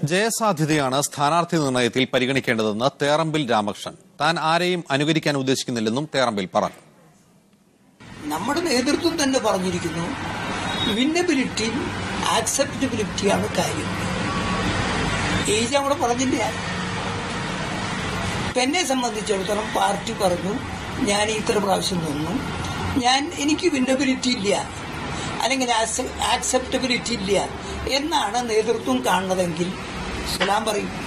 ജയസാധ്യതയാണ് സ്ഥാനാർത്ഥി നിർണയത്തിൽ പരിഗണിക്കേണ്ടതെന്ന് തേറമ്പിൽ രാമകൃഷ്ണൻ താൻ ആരെയും അനുകരിക്കാൻ ഉദ്ദേശിക്കുന്നില്ലെന്നും തേറമ്പിൽ പറഞ്ഞു നമ്മുടെ നേതൃത്വം തന്നെ പറഞ്ഞിരിക്കുന്നു വിന്നബിലിറ്റി ആക്സെപ്റ്റബിലിറ്റിയാണ് കാര്യം ഏജ് അവിടെ പറഞ്ഞില്ല ഇപ്പൊ എന്നെ സംബന്ധിച്ചിടത്തോളം പാർട്ടി പറഞ്ഞു ഞാൻ ഇത്ര പ്രാവശ്യം നിന്നു ഞാൻ എനിക്ക് വിന്നബിലിറ്റി ഇല്ല അല്ലെങ്കിൽ ആക്സെപ്റ്റബിലിറ്റി ഇല്ല എന്നാണ് നേതൃത്വം കാണുന്നതെങ്കിൽ സലാം പറയും